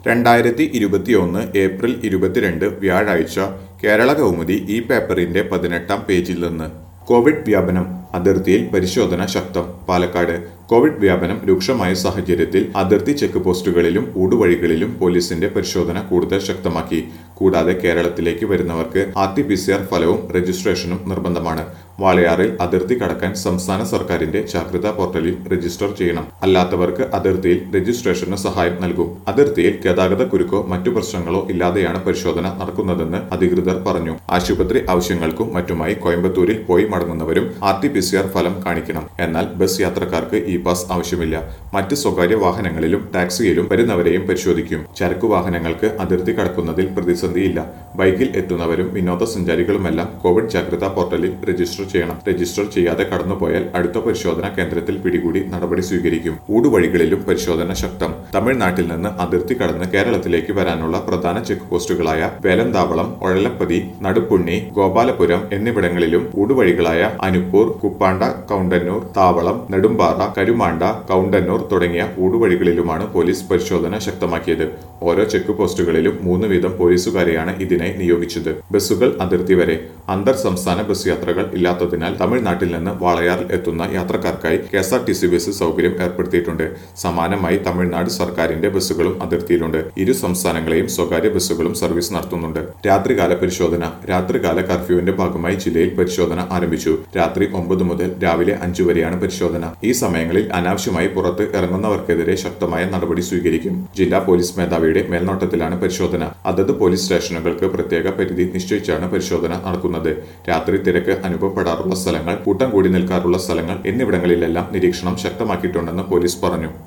രണ്ടായിരത്തി ഇരുപത്തിയൊന്ന് ഏപ്രിൽ ഇരുപത്തിരണ്ട് വ്യാഴാഴ്ച കേരള കൗമുദി ഈ പേപ്പറിന്റെ പതിനെട്ടാം പേജിൽ നിന്ന് കോവിഡ് വ്യാപനം അതിർത്തിയിൽ പരിശോധന ശക്തം പാലക്കാട് കോവിഡ് വ്യാപനം രൂക്ഷമായ സാഹചര്യത്തിൽ അതിർത്തി ചെക്ക് പോസ്റ്റുകളിലും ഊടുവഴികളിലും പോലീസിന്റെ പരിശോധന കൂടുതൽ ശക്തമാക്കി കൂടാതെ കേരളത്തിലേക്ക് വരുന്നവർക്ക് R T P C R ഫലവും രജിസ്ട്രേഷനും നിർബന്ധമാണ് വാളയാറിൽ അതിർത്തി കടക്കാൻ സംസ്ഥാന സർക്കാരിന്റെ ജാഗ്രതാ പോർട്ടലിൽ രജിസ്റ്റർ ചെയ്യണം അല്ലാത്തവർക്ക് അതിർത്തിയിൽ രജിസ്ട്രേഷന് സഹായം നൽകും അതിർത്തിയിൽ ഗതാഗത കുരുക്കോ മറ്റു പ്രശ്നങ്ങളോ ഇല്ലാതെയാണ് പരിശോധന നടക്കുന്നതെന്ന് അധികൃതർ പറഞ്ഞു ആശുപത്രി ആവശ്യങ്ങൾക്കും മറ്റുമായി കോയമ്പത്തൂരിൽ പോയി മടങ്ങുന്നവരും R T P C R ഫലം കാണിക്കണം എന്നാൽ ബസ് യാത്രക്കാർക്ക് ഇ പാസ് ആവശ്യമില്ല മറ്റ് സ്വകാര്യ വാഹനങ്ങളിലും ടാക്സിയിലും വരുന്നവരെയും പരിശോധിക്കും ചരക്കു വാഹനങ്ങൾക്ക് അതിർത്തി കടക്കുന്നതിൽ പ്രതിസന്ധിയില്ല ബൈക്കിൽ എത്തുന്നവരും വിനോദസഞ്ചാരികളുമെല്ലാം കോവിഡ് ജാഗ്രതാ പോർട്ടലിൽ രജിസ്റ്റർ ചെയ്യണം രജിസ്റ്റർ ചെയ്യാതെ കടന്നുപോയാൽ അടുത്ത പരിശോധനാ കേന്ദ്രത്തിൽ പിടികൂടി നടപടി സ്വീകരിക്കും ഊടുവഴികളിലും പരിശോധന ശക്തം തമിഴ്നാട്ടിൽ നിന്ന് അതിർത്തി കടന്ന് കേരളത്തിലേക്ക് വരാനുള്ള പ്രധാന ചെക്ക് പോസ്റ്റുകളായ വേലന്താവളം ഒഴലപ്പതി നടുപ്പുണ്ണി ഗോപാലപുരം എന്നിവിടങ്ങളിലും ഊടുവഴികളായ അനുപ്പൂർ കുപ്പാണ്ട കൗണ്ടന്നൂർ താവളം നെടുമ്പാറ കരുമാണ്ട കൗണ്ടന്നൂർ തുടങ്ങിയ ഊടുവഴികളിലുമാണ് പോലീസ് പരിശോധന ശക്തമാക്കിയത് ഓരോ ചെക്ക് പോസ്റ്റുകളിലും മൂന്ന് വീതം പോലീസുകാരെയാണ് ഇതിനായി നിയോഗിച്ചത് ബസ്സുകൾ അതിർത്തി വരെ അന്തർ സംസ്ഥാന ബസ് യാത്രകൾ ഇല്ലാത്തതിനാൽ തമിഴ്നാട്ടിൽ നിന്ന് വാളയാറിൽ എത്തുന്ന യാത്രക്കാർക്കായി K S R T C bus സൗകര്യം ഏർപ്പെടുത്തിയിട്ടുണ്ട് സമാനമായി തമിഴ്നാട് സർക്കാരിന്റെ ബസ്സുകളും അതിർത്തിയിലുണ്ട് ഇരു സംസ്ഥാനങ്ങളെയും സ്വകാര്യ ബസ്സുകളും സർവീസ് നടത്തുന്നുണ്ട് രാത്രികാല പരിശോധന രാത്രികാല കർഫ്യൂവിന്റെ ഭാഗമായി ജില്ലയിൽ പരിശോധന ആരംഭിച്ചു രാത്രി ഒമ്പത് മുതൽ രാവിലെ അഞ്ചു വരെയാണ് പരിശോധന ഈ സമയങ്ങളിൽ അനാവശ്യമായി പുറത്ത് ഇറങ്ങുന്നവർക്കെതിരെ ശക്തമായ നടപടി സ്വീകരിക്കും ജില്ലാ പോലീസ് മേധാവിയുടെ മേൽനോട്ടത്തിലാണ് പരിശോധന അതത് പോലീസ് സ്റ്റേഷനുകൾക്ക് പ്രത്യേക പരിധി നിശ്ചയിച്ചാണ് പരിശോധന നടക്കുന്നത് രാത്രി തിരക്ക് അനുഭവപ്പെടാറുള്ള സ്ഥലങ്ങൾ കൂട്ടം കൂടി നിൽക്കാറുള്ള സ്ഥലങ്ങൾ എന്നിവിടങ്ങളിലെല്ലാം നിരീക്ഷണം ശക്തമാക്കിയിട്ടുണ്ടെന്ന് പോലീസ് പറഞ്ഞു